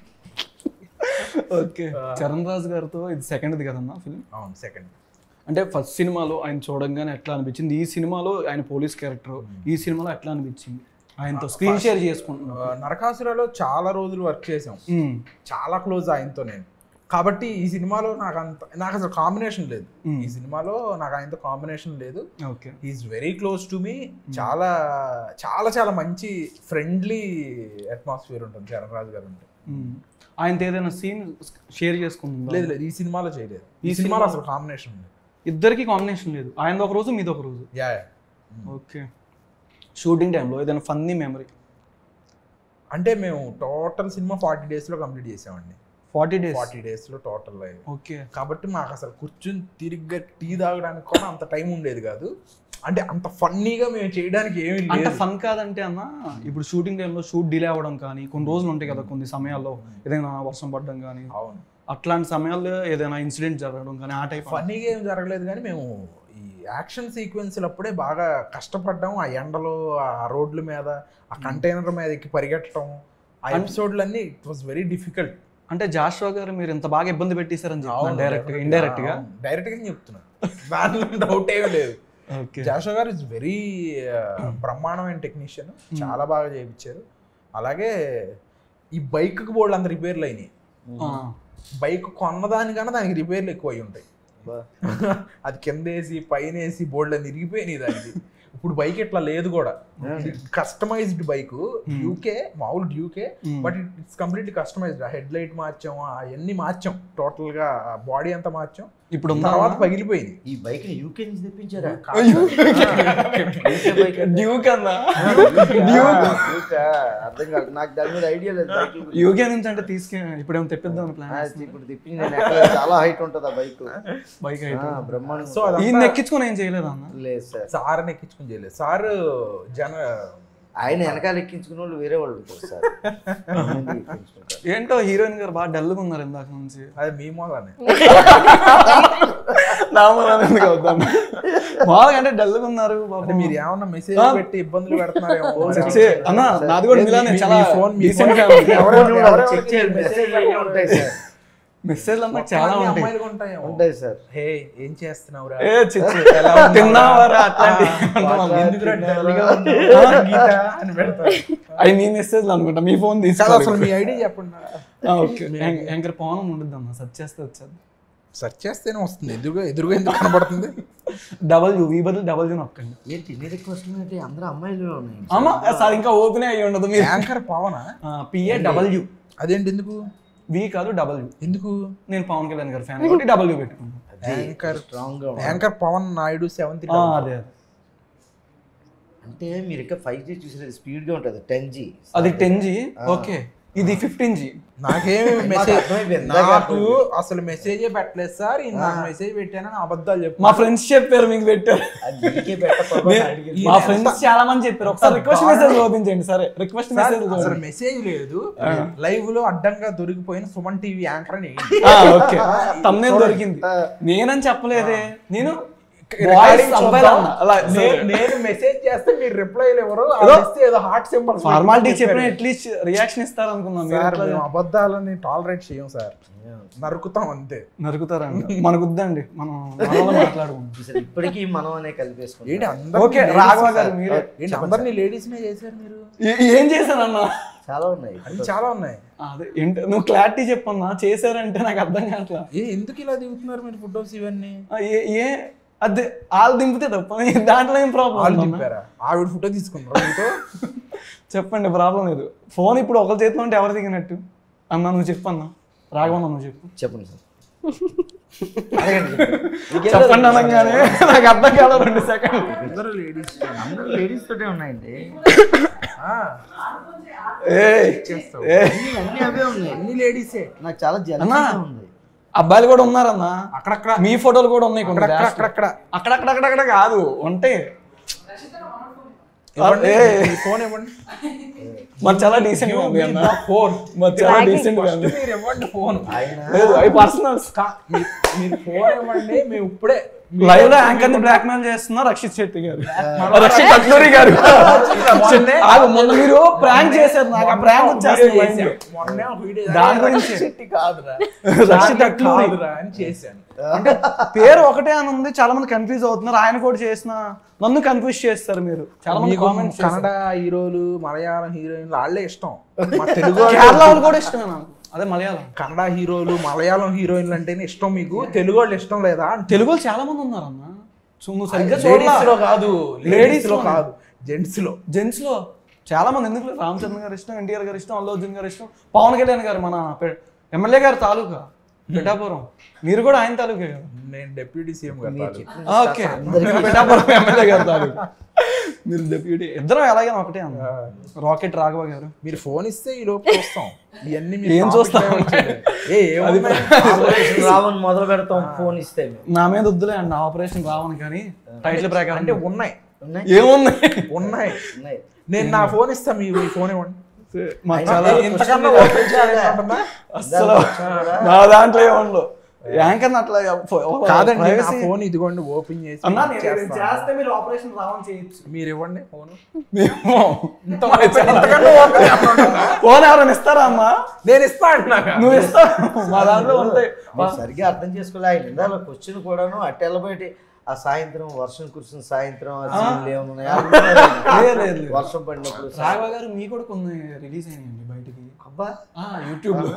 ఓకే చరణ్ రాజు గారితో ఇది సెకండ్ది కదన్నా ఫిల్మ్ అవును సెకండ్ అంటే ఫస్ట్ సినిమాలో ఆయన చూడంగానే ఎట్లా అనిపించింది ఈ సినిమాలో ఆయన పోలీస్ క్యారెక్టర్ ఈ సినిమాలో ఎట్లా అనిపించింది ఆయనతో స్క్రీన్ షేర్ చేసుకుంటున్నాం నరకాసురలో చాలా రోజులు వర్క్ చేసాం మ్మ్. చాలా క్లోజ్ ఆయనతో నేను కాబట్టి ఈ సినిమాలో నాకు అంత నాకు అసలు కాంబినేషన్ లేదు ఈ సినిమాలో నాకు ఆయనతో కాంబినేషన్ లేదు okay is very close to me చాలా చాలా చాలా మంచి ఫ్రెండ్లీ అట్మాస్ఫియర్ ఉంటుంది చరణ్ రాజు గారు ఉంటే మ్మ్. ఆయనతో ఏదైనా సీన్ షేర్ చేసుకుంటుందా లేదు లేదు ఈ సినిమాలో చేయలేదు ఈ సినిమాలో అసలు కాంబినేషన్ ఉంది ఇద్దరికి కాంబినేషన్ లేదు ఆయన ఒక రోజు మీది ఒక రోజు యా ఓకే షూటింగ్ టైంలో ఏదైనా ఫన్నీ మెమరీ అంటే మేము టోటల్ సినిమా ఫార్టీ డేస్లో కంప్లీట్ చేసామండి ఫార్టీ డేస్ ఫార్టీ డేస్లో టోటల్ ఓకే కాబట్టి మాకు అసలు కూర్చుని తిరిగ్గా టీ తాగడానికి కూడా అంత టైం ఉండేది కాదు అంటే అంత ఫన్నీగా మేము చేయడానికి ఏమీ అంత లేదు ఫన్ కాదంటే అన్న ఇప్పుడు షూటింగ్ టైంలో షూట్ డిలే అవ్వడం కానీ కొన్ని రోజులు ఉంటాయి కదా కొన్ని సమయాల్లో ఏదైనా వర్షం పడడం కానీ అవును అట్లాంటి సమయాల్లో ఏదైనా ఇన్సిడెంట్ జరగడం కానీ ఆ టైప్ ఫన్నీగా ఏం జరగలేదు కానీ మేము ఈ యాక్షన్ సీక్వెన్స్లు అప్పుడే బాగా కష్టపడ్డాం ఆ ఎండలో ఆ రోడ్ల మీద ఆ కంటైనర్ మీద ఎక్కి పరిగెట్టడం ఆ ఎపిసోడ్లన్నీ ఇట్ వాస్ వెరీ డిఫికల్ట్ అంటే జాషువా గారు మీరు ఇంత బాగా ఇబ్బంది పెట్టేశారని చెప్తున్నాను డైరెక్ట్ గా ఇండైరెక్ట్ గా డైరెక్ట్ గా చెప్తున్నా దానిలో డౌట్ ఏమీ లేదు ఓకే జాషో గారు ఇస్ వెరీ బ్రహ్మాండమైన టెక్నీషియన్ చాలా బాగా చేయించారు అలాగే ఈ బైక్ బోర్డు అంత రిపేర్లు అయినాయి బైక్ కొన్నదానికన్నా దానికి రిపేర్లు ఎక్కువ అయి ఉంటాయి బా. అది కింద వేసి పైన వేసి బోర్డులో ఇరిగిపోయినాయి దానికి ఇప్పుడు బైక్ ఇట్లా లేదు కూడా కస్టమైజ్డ్ బైక్ డ్యూకే మామూలు Duke but it's complete customized headlight మార్చాం అవన్నీ మార్చాం టోటల్ గా బాడీ అంతా మార్చాం ఇప్పుడు ఉందా తర్వాత పగిలిపోయింది ఈ బైక్ యూకే నుంచి తెప్పించారా డ్యూక్ అన్నా Duke ఆ? అర్థం కాదు నాకు దాని మీద ఐడియా లేదు బైక్ గురించి. యూకే నుంచి అంటే తీసుకే ఇప్పుడేమో తెప్పిద్దాం ఆ, ప్లాన్ ఇప్పుడు తెప్పింది నేను ఎక్కడ చాలా హైట్ ఉంటుంది ఆ బైక్ బైక్ అయితే బ్రహ్మాండం సో ఈయన అదంతా ఎక్కించుకొని ఏం చేయలేదు అన్న లేదు సార్ సార్ ఎక్కించుకుని చేయలేదు సార్ జన ఆయన వెనకాల ఎక్కించుకున్న వాళ్ళు వేరే వాళ్ళు ఉంటారు సార్ ముందు ఎక్కించుకుంటారు. ఏంటో హీరోయిన్ గారు బాగా డల్గా ఉన్నారు ఇందాక నుంచి అది మీ మూలనే నామూలని ఎందుకు అవుతాం బాగా అంటే డల్గా ఉన్నారు అంటే పాపం. మీరు ఏమన్నా మెసేజ్ ఆ? పెట్టి ఇబ్బందులు పెడుతున్నారేమో చే, అన్న నాది కూడా మీలానే మీ- చాలా మీ ఫోన్ మీ decent ఫోన్ family. ఎవరో- ఫోన్ కూడా ఎవరో చెక్ చేయాలి మెసేజ్లు అన్నీ ఉంటాయి సార్ మెసేజ్లు అన్నా చాలా చాలా ఉంటాయి అమ్మాయిలు ఉంటాయేమో ఉంటాయి సార్ హే ఏం చేస్తున్నావురా ఏ చిచ్చి తిన్నావారా అట్లాంటి ఎందుకురా dull గా ఉన్నావు? గీత అని పెడతారు అవి మీ మెసేజ్లు అనుకుంటా మీ ఫోన్ కాదు తీసుకోవాలి అసలు మీ ఐడి చెప్పండి ఓకే యాంకర్ పవన్ ఉండదు అన్న సెర్చ్ చేస్తే వచ్చేది సెర్చ్ చేస్తేనే వస్తుంది ఎదురుగా ఎదురుగా ఎందుకు కనబడుతుంది డబల్యూ వీ బదులు డబల్యూ నొక్కండి ఏంటి ఇన్ని రిక్వెస్ట్లు అంటే అందరూ అమ్మాయిలు ఉన్నాయి అమ్మా సార్ ఇంకా ఓపెన్ అయ్యి ఉండదు మీరు యాంకర్ పవనా పిఏ డబల్యూ అదేంటి ఎందుకు వి కాదు డబల్యూ ఎందుకు నేను పవన్ కళ్యాణ్ గారి ఫ్యాన్ కాబట్టి డబల్యూ పెట్టుకున్నాను యాంకర్ స్ట్రాంగ్ గా ఉన్నారు. యాంకర్ పవన్ నాయుడు సెవెంత్ ఆ, అదే అదే అంటే మీరు ఇంకా ఫైవ్ జీ చూసేది స్పీడ్ గా ఉంటుంది టెన్ జీ అది టెన్ జీ ఓకే ఇది ఫిఫ్టీన్ జీ నాకేమి మాకు మెసేజ్ అర్థమైపోయింది. ఇందాక నాకు అర్థమైపోయింది. అసలు మెసేజే పెట్టలేదు సార్ ఈయన నాకు మెసేజ్ పెట్టానని అబద్ధాలు చెప్పు మా ఫ్రెండ్స్ చెప్పారు మీకు పెట్టారు అది మీకే పెట్టకపోతే అడిగింది. మా ఫ్రెండ్స్ చాలా మంది చెప్పారు ఒకసారి రిక్వెస్ట్ మెసేజ్ ఓపించండి సరే రిక్వెస్ట్ సార్, మెసేజ్ అసలు మెసేజ్ లేదు లైవ్ లో అడ్డంగా దొరికిపోయిన సుమన్ టీవీ యాంకర్ అని ఓకే తమ్నేల్ దొరికింది నేనని చెప్పలేదే నేను Recording boys అబ్బాయిలు చూద్దాం. అన్నా. అలా నే- నేను మెసేజ్ చేస్తే మీరు రిప్లై ఎవరు ఏదో ఏదో హార్ట్ సింబల్ ఫార్మాలిటీ చెప్పిన అట్లీస్ట్ రియాక్షన్ ఇస్తారు అనుకున్నాం మీరు సార్ ఎట్లా మేము అబద్ధాలని టాలరేట్ చేయం సార్ నరుకుతాం అంతే నరుకుతారండి మనకు వద్దండి మనం మనలో మాట్లాడుకుందాం అసలు ఇప్పటికీ మనం అనే ఏంటి కలిపేసుకుంటాం అందరినీ ఓకే ladies రాఘవ సార్? గారు మీరే ఏంటి అందరినీ లేడీస్ నే చేశారు మీరు ఏ- ఏం చేశానన్నా చాలా ఉన్నాయి అన్ని చాలా ఉన్నాయి అదే ఏంటి నువ్వు క్లారిటీ చెప్పన్నా చేశారంటే నాకు అర్థం కావట్లా ఏ ఎందుకు ఇలా దిగుతున్నారు మీరు ఫొటోస్ ఇవన్నీ ఆ, ఏ ఏ అదే వాళ్ళు దింపితే తప్ప దాంట్లో ఏం వాళ్ళు ప్రాబ్లం దింపారా ఆవిడ ఫోటో తీసుకున్నారు మీతో చెప్పండి ప్రాబ్లం లేదు ఫోన్ ఇప్పుడు ఒకరి చేతిలో ఉంటే ఎవరు దిగినట్టు అన్న నువ్వు చెప్పన్నా రాఘవన్న నువ్వు చెప్పు చెప్పండి సార్ అడగండి చెప్పండి. చెప్పండి అనగానే నాకు అర్థం కాలేదు రెండు సెకండ్ అందరూ లేడీస్ అందరూ లేడీస్ తోటే ఉన్నాయండి ఏ చేస్తావు ఏ అన్ని అవే ఉన్నాయి అన్ని లేడీసే నాకు చాలా అన్నా. జల్దీగా ఉంది అబ్బాయిలు కూడా ఉన్నారన్నా అక్కడక్కడ మీ ఫోటోలు కూడా ఉన్నాయి కొన్ని అక్కడక్కడ dash లో. అక్కడక్కడ అక్కడక్కడక్కడ కాదు ఉంటాయి ఇవ్వండి ఏ. మీ ఫోన్ ఇవ్వండి మరి చాలా డీసెంట్ గా ఉంది అన్న ఫోన్ మరి చాలా డీసెంట్ గా ఉంది మీరు ఇవ్వండి ఫోన్ ఆయన లేదు అవి పర్సనల్స్ మీరు ఫోన్ ఇవ్వండి మేము ఇప్పుడే లైవ్ లో యాంకర్ ని బ్లాక్ మెయిల్ చేస్తున్నా రక్షిత్ శెట్టి గారు రక్షిత్ అట్లూరి గారు ఆగు, మొన్న మీరు ప్రాంక్ చేశారు నాకు ఆ ప్రాంక్ వచ్చేస్తుంది mind లో. మొన్నే ఒక వీడియో దాని గురించి. చెట్టి కాదురా రక్షిత్ అట్లూరి కాదురా అని చేశాను అంటే పేరు ఒకటే అని ఉంది చాలా మంది కన్ఫ్యూజ్ అవుతున్నారు ఆయన కూడా చేసిన నన్ను కన్ఫ్యూజ్ చేస్తారు మీరు చాలా మంది మీకు కామెంట్స్ కన్నడ హీరోలు మలయాళం హీరోయిన్లు వాళ్ళే ఇష్టం మా తెలుగు వాళ్ళు- కేరళ వాళ్ళు కూడా ఇష్టమే నాకు అదే మలయాళం కన్నడ హీరోలు మలయాళం హీరోయిన్లు అంటేనే ఇష్టం మీకు తెలుగు వాళ్ళు ఇష్టం లేదా తెలుగు వాళ్ళు చాలా మంది ఉన్నారు అన్న సో నువ్వు సరిగ్గా లేడీస్ లో చూడలా కాదు Ladies లేడీస్ లో లోనే. కాదు జెంట్స్ లో జెంట్స్ లో చాలా మంది ఎందుకు లేదు? రామచంద్ర గారు ఇష్టం ఎన్టీఆర్ గారు ఇష్టం అల్లు అర్జున్ గారు ఇష్టం పవన్ కళ్యాణ్ గారు మన పె- ఎమ్మెల్యే గారు తాలూకా పిఠాపురం మీరు కూడా ఆయన తాలూకే కదా నేను డిప్యూటీ సీఎం గారు మీరు కాదు. చెప్పిన ఓకే పిఠాపురం ఎమ్మెల్యే గారు తాలూకా మీరు డెప్యూటీ ఇద్దరం ఎలాగైనా ఒకటే అన్న రాకెట్ రాఘవ గారు మీరు ఫోన్ ఇస్తే ఈ లోపు చూస్తాం ఇవన్నీ మీరు ఏం topic చూస్తాం? divert చేయలేదు. ఏ ఏమున్నాయి? ఆపరేషన్ రావణ్ మొదలు పెడతాం ఫోన్ ఇస్తే మేము. నా మీద వద్దులే అండి ఆపరేషన్ రావని కానీ టైటిల్ ప్రకారం అంటే ఉన్నాయి ఉన్నాయి ఏమున్నాయి ఉన్నాయి ఉన్నాయి నేను నా ఫోన్ ఇస్తా మీ మీ ఫోన్ ఇవ్వండి మాకు చాలా ఇంతకన్నా ఓపెన్ చేయాలంటుందా? అసలు నా దాంట్లో ఏముండవు యాంకర్ అట్లా ఒక కాదండి నా privacy- ఫోన్ ఇదిగోండి ఓపెన్ చేసి అన్నా నేను ఇది చేస్తాను. చేస్తే మీరు ఆపరేషన్ రావని చేయొచ్చు మీరు ఇవ్వండి ఫోన్ మేము ఇంత open- ఇంతకన్నా open చేయాలంటుందా? ఫోన్ ఎవరైనా ఇస్తారా అమ్మా నేను ఇస్తా అంటున్నాగా నువ్వు ఇస్తావు మా దాంట్లో ఉంటాయి మీరు సరిగ్గా అర్థం చేసుకోలే ఆయన ఇందాక క్వశ్చన్ కూడాను అట్టెళ్ళ బయట ఆ సాయంత్రం వర్షం కురిసిన సాయంత్రం ఆ సీన్లు ఏమున్నాయా లేదు, లేదు, లేదు. వర్షం పడినప్పుడు రాఘవ గారు మీ కూడా కొన్ని రిలీజ్ అయినాయండి బయటికి అబ్బా యూట్యూబ్ లో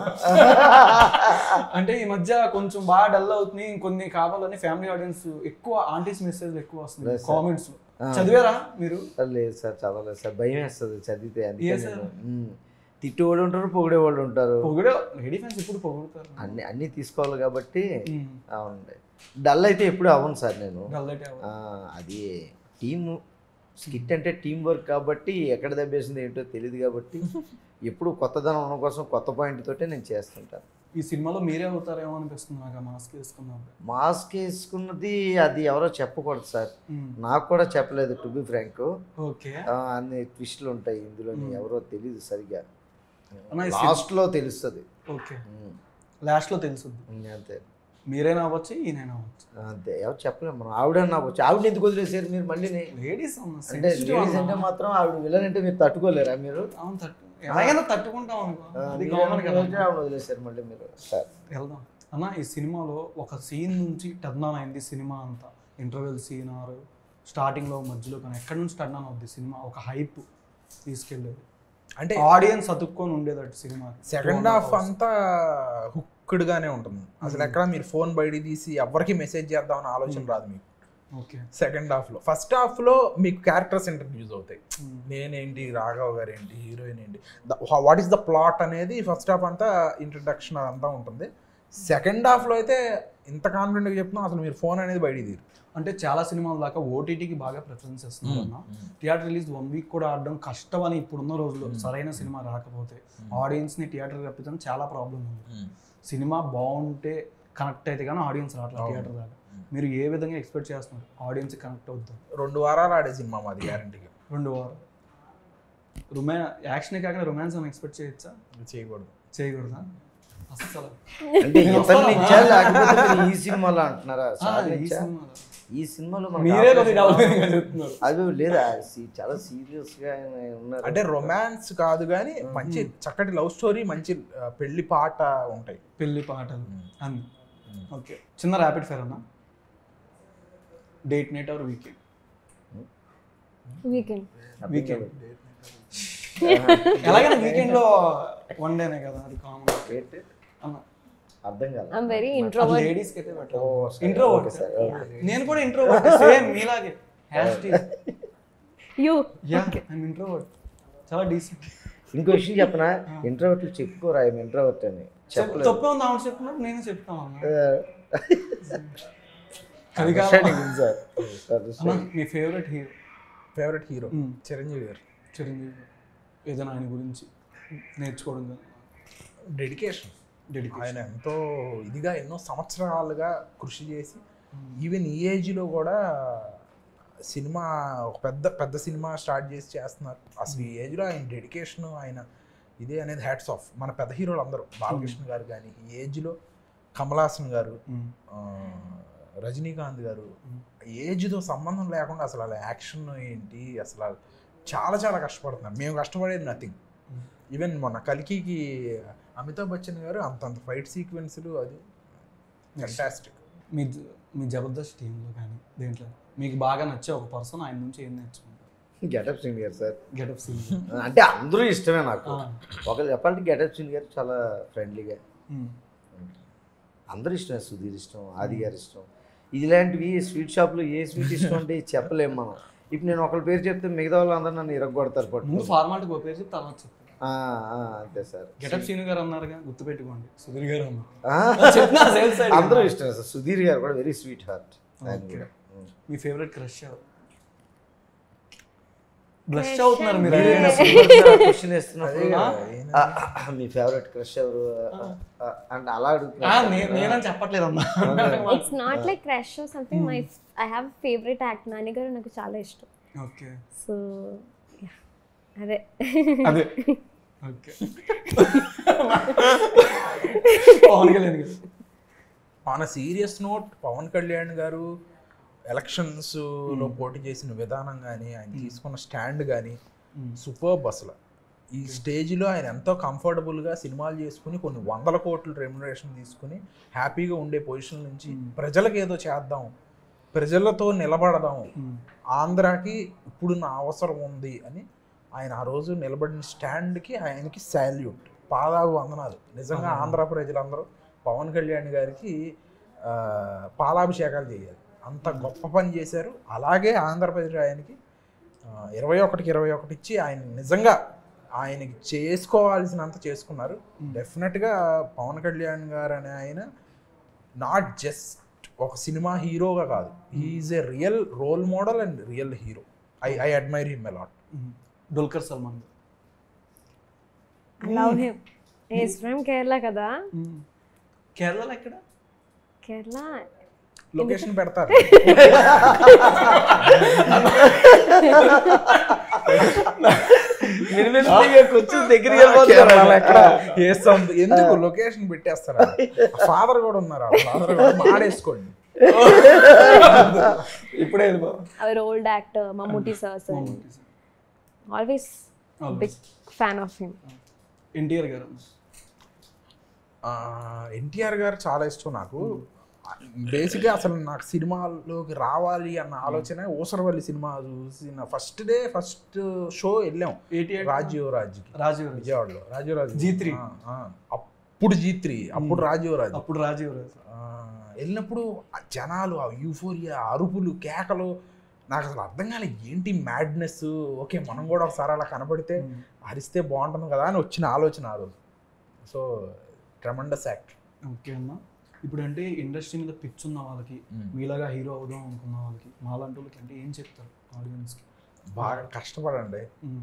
అంటే ఈ మధ్య కొంచెం బాగా డల్ అవుతుంది కొన్ని కావాలని ఫ్యామిలీ ఆడియన్స్ ఎక్కువ ఆంటీస్ మెసేజ్ ఎక్కువ వస్తుంది లేదు సార్. కామెంట్స్ చదివారా మీరు లేదు సార్ చదవలేదు సార్ భయం వేస్తుంది చదివితే అందుకే ఏ సార్? నేను, మ్మ్. తిట్టేవాళ్ళు ఉంటారు పొగిడేవాళ్ళు ఉంటారు పొగిడే లేడీ ఫ్యాన్స్ ఇప్పుడు పొగుడుతారు అన్ని అన్నీ తీసుకోవాలి కాబట్టి ఉమ్. అవునండి డల్ అయితే ఎప్పుడు అవ్వను సార్ నేను డల్ అయితే అవ్వదు. ఆ, అది టీమ్ స్కిట్ అంటే టీం వర్క్ కాబట్టి ఎక్కడ దెబ్బేసింది ఏంటో తెలియదు కాబట్టి ఎప్పుడు కొత్తదనం ఉండడం కోసం కొత్త పాయింట్ తోటే నేను చేస్తుంటాను ఈ సినిమాలో మీరే అవుతారేమో అనిపిస్తుంది నాకు మాస్క్ వేసుకున్నాం మాస్క్ వేసుకున్నది అది ఎవరో చెప్పకూడదు సార్ నాకు కూడా చెప్పలేదు టు బి ఫ్రాంక్ ఓకే అన్ని ట్విస్టులు ఉంటాయి ఇందులోని ఎవరో తెలియదు సరిగా అన్న, ఈ సినిమా- లాస్ట్లో తెలుస్తుంది ఓకే ఉమ్, లాస్ట్ లో తెలుసుద్ది ఉమ్, అంతే మీరైనా అవ్వచ్చు ఈయనైనా అవ్వచ్చు అంతే ఎవరు చెప్పలేము మనం ఆవిడ నాకు వచ్చి ఆవిడ ఎందుకు వదిలేసారు మీరు మళ్ళీ లేడీస్ అంటే లేడీస్ అంటే మాత్రం ఆవిడ విలన్ అంటే మీరు తట్టుకోలేరా మీరు అవును తట్టు ఎలాగైనా తట్టుకుంటాం అనుకో ఆ, అది మీరు కామన్ కదా ఎందుకు ఆవిడ వదిలేసారు మళ్ళీ మీరు సార్ వెళ్దాం అన్న ఈ సినిమాలో ఒక సీన్ నుంచి టర్న్ ఆన్ అయింది సినిమా అంతా ఇంటర్వెల్ సీన్ ఆర్ స్టార్టింగ్లో మధ్యలో కానీ ఎక్కడి నుంచి టర్న్ ఆన్ అవుద్ది సినిమా ఒక హైప్ తీసుకెళ్ళేది అంటే ఆడియన్స్ అతుక్కొని ఉండేదట్టు సినిమా సెకండ్ హాఫ్ అంతా హుక్డ్ గానే ఉంటుంది అసలు ఎక్కడ మీరు ఫోన్ బయట తీసి ఎవరికి మెసేజ్ చేద్దామని ఆలోచన రాదు మీకు ఓకే సెకండ్ హాఫ్ లో ఫస్ట్ హాఫ్ లో మీకు క్యారెక్టర్స్ ఇంట్రడ్యూస్ అవుతాయి నేనేంటి రాఘవ్ గారు ఏంటి హీరోయిన్ ఏంటి వాట్ ఈస్ ద ప్లాట్ అనేది ఫస్ట్ హాఫ్ అంతా ఇంట్రడక్షన్ అదంతా ఉంటుంది సెకండ్ హాఫ్ లో అయితే ఇంత కాన్ఫిడెంట్ గా చెప్తున్నాం అసలు మీరు ఫోన్ అనేది బయట తీరు అంటే చాలా సినిమాల దాకా ఓటీటీకి బాగా ప్రిఫరెన్స్ ఇస్తున్నారు అన్న థియేటర్ రిలీజ్ వన్ వీక్ కూడా ఆడడం కష్టం అని ఇప్పుడున్న రోజుల్లో సరైన సినిమా రాకపోతే ఆడియన్స్ని థియేటర్ రప్పించడం చాలా ప్రాబ్లం ఉంది సినిమా బాగుంటే కనెక్ట్ అయితే కానీ ఆడియన్స్ రావట్లేదు థియేటర్ దాకా మీరు ఏ విధంగా ఎక్స్పెక్ట్ చేస్తున్నారు ఆడియన్స్ కనెక్ట్ అవుతారు రెండు వారాలు ఆడే సినిమా మాది గ్యారంటీగా రెండు వారం రొమాన్ యాక్షన్ కాకుండా రొమాన్స్ అని ఎక్స్పెక్ట్ చేయొచ్చా చేయకూడదు చేయకూడదా అస్సలు అంటే ఇతరులు ఇచ్చా లేకపోతే మీరు ఈ సినిమాలో అంటున్నారా ఆ, సార్ ఈ ఇచ్చా? సినిమాలో. ఈ సినిమాలో మనకు మీరే కొద్దిగా ఆపరేషన్- డెవలపింగ్ చెప్తున్నారు అది లేదా సీ- చాలా సీరియస్ గా ఆయన ఉన్నారు అంటే రొమాన్స్ కాదు కానీ మంచి చక్కటి లవ్ స్టోరీ మంచి ఆ, పెళ్లి పాట ఉంటాయి పెళ్లి పాటలు అన్ని ఓకే చిన్న ర్యాపిడ్ ఫైర్ అన్న date night or weekend weekend weekend ఎలాగైనా వీకెండ్ లో వన్ డేనే కదా అది కామన్ ఏంటి? అన్న అర్థం కాదు ఐమ్ వెరీ అది ఇంట్రోవర్ట్ లేడీస్ కి అయితే బెటర్ ఓ, సరే, ఇంట్రోవర్ట్ ఓకే సార్, ఓకే. నేను కూడా ఇంట్రోవర్ట్ సేమ్ మీలాగే as you yeah I'm introvert చాలా డీసెంట్ ఇంకో విషయం చెప్పనా ఇంట్రోవర్ట్లు చెప్పుకోరా ఆయన ఇంట్రోవర్ట్ అని చెప్పలేదు తప్పే ఉంది ఆవిడ చెప్పినప్పుడు నేను చెప్తాను అన్న అది కాదు Understanding ఉంది సార్. అన్న మీ favourite hero favourite hero hmm. Chiranjeevi garu Chiranjeevi ఏదైనా ఆయన గురించి నేర్చుకోవడం కానీ డెడికేషన్ డెడికేషన్ ఆయన ఎంతో ఇదిగా ఎన్నో సంవత్సరాలుగా కృషి చేసి ఈవెన్ ఈ ఏజ్లో కూడా సినిమా ఒక పెద్ద పెద్ద సినిమా స్టార్ట్ చేసి చేస్తున్నారు అసలు ఈ ఏజ్లో ఆయన డెడికేషన్ ఆయన ఇదే అనేది హ్యాట్స్ ఆఫ్ మన పెద్ద హీరోలు అందరూ బాలకృష్ణ గారు కానీ ఈ ఏజ్లో కమల్ హాసన్ గారు ఆ, రజనీకాంత్ గారు ఏజ్తో సంబంధం లేకుండా అసలు అలా యాక్షన్ ఏంటి అసలు వాళ్ళు చాలా చాలా కష్టపడుతున్నారు మేము కష్టపడేది నథింగ్ ఈవెన్ మొన్న కలికికి అమితాబ్ బచ్చన్ గారు అంతంత ఫైట్ సీక్వెన్స్లు అది ఫంటాస్టిక్ మీ మీ జబర్దస్త్ టీంలో కానీ దేంట్లో మీకు బాగా నచ్చే ఒక పర్సన్ ఆయన నుంచి ఏం నేర్చుకుంటారు గెటప్ సింగ్ గారు సార్ గెటప్ సీన్ అంటే అందరూ ఇష్టమే నాకు ఒకరు చెప్పాలంటే గెటప్ సింగ్ గారు చాలా ఫ్రెండ్లీగా అందరూ ఇష్టమే సుధీర్ ఇష్టం ఆది గారు ఇష్టం ఇలాంటివి స్వీట్ షాప్లో ఏ స్వీట్ ఇష్టం అంటే చెప్పలేము మనం ఇప్పుడు నేను ఒకరి పేరు చెప్తే మిగతా వాళ్ళు అందరూ నన్ను ఇరగొడతారు పట్టు ముందు ఫార్మాలిటీ ఒక పేరు చెప్పి తర్వాత చెప్పండి ఆ, ఆ, అంతే సార్ గెటప్ సీన్ గారు అన్నారుగా గుర్తుపెట్టుకోండి సుధీర్ గారు అన్నారు ఆ, చెప్పినా సేల్ సైడ్ అందరూ ఇష్టం సార్ సుధీర్ గారు కూడా వెరీ స్వీట్ హార్ట్ ఆయన Okay. కూడా ఉం. మీ ఫేవరెట్ క్రష్ ఎవరు బ్లష్ అవుతున్నారు మీరు మీరే నా అడిగిన సుధీర్ క్వశ్చన్ వేస్తున్నప్పుడు ఆ? ఆ, ఆ, మీ ఫేవరెట్ క్రష్ ఎవరు ఆ, ఆ, అంటే అలా ఆ, అడుగుతున్నారు నే- నేనని చెప్పట్లేదు అన్నా it's not like crush or something my I have favourite act Nani garu నాకు చాలా ఇష్టం ఓకే సో అదే అదే okay Pawan Kalyan garu on serious note Pawan Kalyan garu elections లో పోటీ చేసిన విధానం కానీ ఆయన తీసుకున్న స్టాండ్ కానీ సూపర్ అసలు ఈ స్టేజ్లో ఆయన ఎంతో కంఫర్టబుల్గా సినిమాలు చేసుకుని కొన్ని వందల కోట్ల రెమ్యునరేషన్ తీసుకుని హ్యాపీగా ఉండే పొజిషన్ నుంచి ప్రజలకు ఏదో చేద్దాం ప్రజలతో నిలబడదాం ఆంధ్రాకి ఇప్పుడు నా అవసరం ఉంది అని ఆయన ఆ రోజు నిలబడిన స్టాండ్కి ఆయనకి శాల్యూట్ పాదాలు వందనాలు నిజంగా ఆంధ్ర ప్రజలందరూ పవన్ కళ్యాణ్ గారికి ఆ, పాలాభిషేకాలు చేయాలి అంత గొప్ప పని చేశారు అలాగే ఆంధ్రప్రదేశ్ ఆయనకి ఆ, ఇరవై ఒకటికి ఇరవై ఒకటి ఇచ్చి ఆయన నిజంగా ఆయనకి చేసుకోవాల్సినంత చేసుకున్నారు డెఫినెట్గా పవన్ కళ్యాణ్ గారు అనే ఆయన నాట్ జస్ట్ ఒక సినిమా హీరోగా కాదు he's a real role model and real hero I I admire him a lot Dulquer Salmaan love him is from Kerala కదా కేరళలో ఎక్కడ కేరళ లొకేషన్ పెడతారు కొంచెం దగ్గర కేరళలో ఎక్కడ ఏ సౌండ్ ఎందుకు లొకేషన్ పెట్టేస్తారు ఫాదర్ కూడా ఉన్నారు ఫాదర్ కూడా మాడేసుకోండి ఇప్పుడే ఇది బాబు. Our old actor Mammootty sir's always big fan of him NTR garu NTR గారు చాలా ఇష్టం నాకు బేసిక్గా అసలు నాకు సినిమాల్లోకి రావాలి అన్న ఆలోచన ఊసరవల్లి సినిమా చూసిన ఫస్ట్ డే ఫస్ట్ షో వెళ్ళాం ఎయిటీ రాజీవ్ రాజ్కి రాజీవ్ రాజు విజయవాడలో రాజీవ్ రాజు G3. ఆ, ఆ. అప్పుడు జీ త్రీ అప్పుడు రాజీవ్ రాజు అప్పుడు రాజీవ్ రాజు ఆ, వెళ్ళినప్పుడు ఆ జనాలు ఆ యూఫోరియా అరుపులు కేకలు నాకు అసలు అర్థం కాలేదు ఏంటి మ్యాడ్నెస్ ఓకే మనం కూడా ఒకసారి అలా కనబడితే అరిస్తే బాగుంటుంది కదా అని వచ్చిన ఆలోచన ఆ రోజు సో ట్రెమండస్ యాక్ట్ ఓకే అన్న ఇప్పుడు అంటే ఇండస్ట్రీ మీద పిచ్ ఉన్న వాళ్ళకి Mm. మీలాగా హీరో అవుదాం అనుకున్న వాళ్ళకి మాలాంటి వాళ్ళకి అంటే ఏం చెప్తారు ఆడియన్స్కి బాగా కష్టపడండి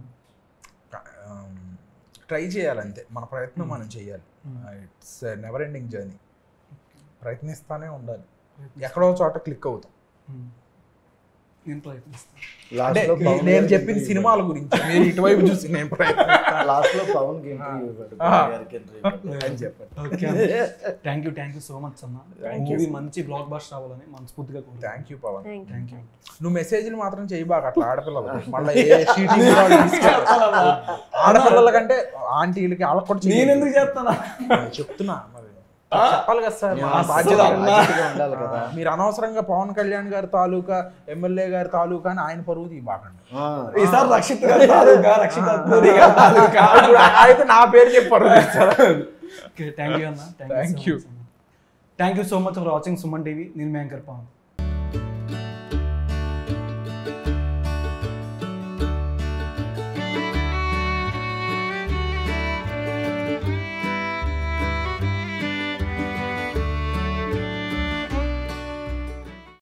ట్రై చేయాలి అంతే మన ప్రయత్నం మనం చేయాలి ఇట్స్ నెవర్ ఎండింగ్ జర్నీ ప్రయత్నిస్తానే ఉండాలి ఎక్కడో చోట క్లిక్ అవుతాం నేను ప్రయత్నిస్తాను అంటే లాస్ట్ లో పవన్ నేను గారికి చెప్పింది interview సినిమాల గురించి మీరు ఇటువైపు చూసి నేను ప్రయత్నిస్తాను లాస్ట్ లో పవన్ కి ఇంటర్వ్యూ ఇవ్వండి ఆ. పవన్ గారికి ఇంటర్వ్యూ ఇవ్వండి అని చెప్పండి okay thank you thank you so much అన్న Thank you. మూవీ మంచి బ్లాక్ బాస్టర్ అవ్వాలని మనస్ఫూర్తిగా కోరుకుంటున్నాను thank you Pawan thank you thank you నువ్వు మెసేజ్లు మాత్రం చేయబాక అట్లా ఆడపిల్లలు మళ్ళీ ఏ షీటింగ్ వాళ్ళు తీసుకెళ్ళరు. ఆడపిల్లల కంటే ఆంటీలకి వాళ్ళకి కూడా నేను చెయ్యొద్దు. ఎందుకు చేస్తానా నేను చెప్తున్నా మరి చెప్పాలి కదా సార్ మా అస్సలు బాధ్యత అన్నా. మంచిగా ఉండాలి కదా మీరు అనవసరంగా పవన్ కళ్యాణ్ గారి తాలూకా ఎమ్మెల్యే గారి తాలూకా అని ఆయన పరువు తీయబాకండి ఆ. ఈసారి రక్షిత్ గారు తాలూకా రక్షిత్ అద్భుతి గారు తాలూకా ఇప్పుడు అయితే నా పేరు చెప్పారు ఓకే థ్యాంక్ యూ అన్న Thank you. Thank you so much for watching Suman TV నేను మీ యాంకర్ పవన్